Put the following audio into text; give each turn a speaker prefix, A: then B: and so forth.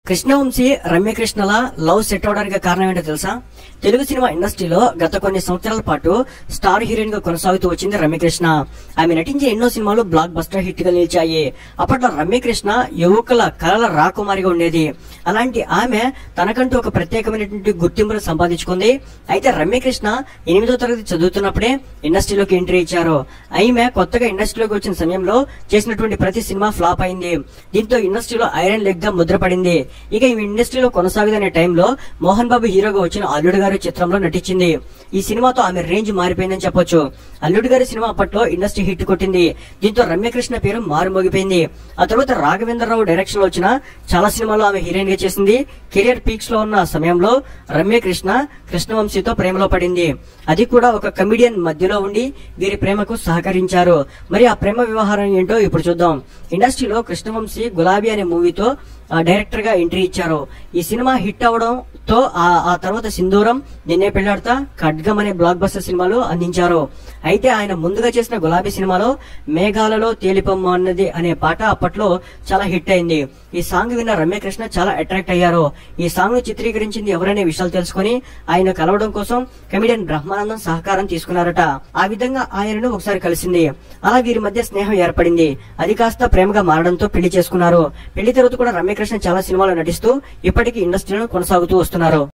A: Krishna Vamsi రమ్యకృష్ణల love set అవడానికి కారణం ఏంటో తెలుసా తెలుగు సినిమా ఇండస్ట్రీలో గత కొన్ని సంవత్సరాల పాటు స్టార్ హీరోయిన్ గా కొనసాగుతూ వచ్చింది రమ్యకృష్ణ ఆమె నటించిన ఎన్నో సినిమాలు బ్లాక్ బస్టర్ హిట్ గా నిలిచాయి అప్పట్లో రమ్యకృష్ణ యువకుల కళల రాకుమారిగా ఉండేది అలాంటి ఆమె తనకంటూ ఒక ప్రత్యేకమైనటువంటి గుర్తింపును సంపాదించుకుంది అయితే రమ్యకృష్ణ ఎనిమిదో తరగతి చదువుతున్నప్పుడే ఇండస్ట్రీలోకి ఎంట్రీ ఇచ్చారు ఆమె కొత్తగా ఇండస్ట్రీలోకి వచ్చిన సమయంలో చేసినటువంటి ప్రతి సినిమా ఫ్లాప్ అయింది దీంతో ఇండస్ట్రీలో ఐరన్ లెగ్ గా ముద్రపడింది ఇక ఈ ఇండస్ట్రీలో కొనసాగుదనే టైంలో మోహన్ బాబు హీరోగా వచ్చిన అల్లుడు గారు చిత్రంలో నటించింది ఈ సినిమాతో ఆమె రేంజ్ మారిపోయిందని చెప్పొచ్చు అల్లుడు గారి సినిమా అప్పట్లో ఇండస్ట్రీ హిట్ కొట్టింది దీంతో రమ్యకృష్ణ పేరు మారుమోగిపోయింది ఆ తర్వాత రాఘవేంద్రరావు డైరెక్షన్ లో వచ్చిన చాలా సినిమాల్లో ఆమె హీరోయిన్ గా చేసింది కెరియర్ పీక్స్ లో ఉన్న సమయంలో రమ్యకృష్ణ కృష్ణవంశీతో ప్రేమలో పడింది అది కూడా ఒక కమిడియన్ మధ్యలో ఉండి వీరి ప్రేమకు సహకరించారు మరి ఆ ప్రేమ వ్యవహారం ఏంటో ఇప్పుడు చూద్దాం ఇండస్ట్రీలో కృష్ణవంశీ గులాబీ అనే మూవీతో డైరెక్టర్ గా ఎంట్రీ ఇచ్చారు ఈ సినిమా హిట్ అవడంతో ఆ ఆ తర్వాత సింధూరం నిన్నే పెళ్లాడతా ఖడ్గం అనే బ్లాక్ బస్టర్ సినిమాలు అందించారు అయితే ఆయన ముందుగా చేసిన గులాబీ సినిమాలో మేఘాలలో తేలిపమ్మ అన్నది అనే పాట అప్పట్లో చాలా హిట్ అయింది ఈ సాంగ్ విన్న రమ్యకృష్ణ చాలా అట్రాక్ట్ అయ్యారు ఈ సాంగ్ ను చిత్రీకరించింది ఎవరనే విషయాలు తెలుసుకుని ఆయన కలవడం కోసం కమిడియన్ బ్రహ్మానందం సహకారం తీసుకున్నారట ఆ విధంగా ఆయనను ఒకసారి కలిసింది అలా వీరి మధ్య స్నేహం ఏర్పడింది అది కాస్త ప్రేమగా మారడంతో పెళ్లి చేసుకున్నారు పెళ్లి తర్వాత కూడా రమ్యకృష్ణ చాలా సినిమాలు నటిస్తూ ఇప్పటికీ ఇండస్ట్రీలో కొనసాగుతూ వస్తున్నారు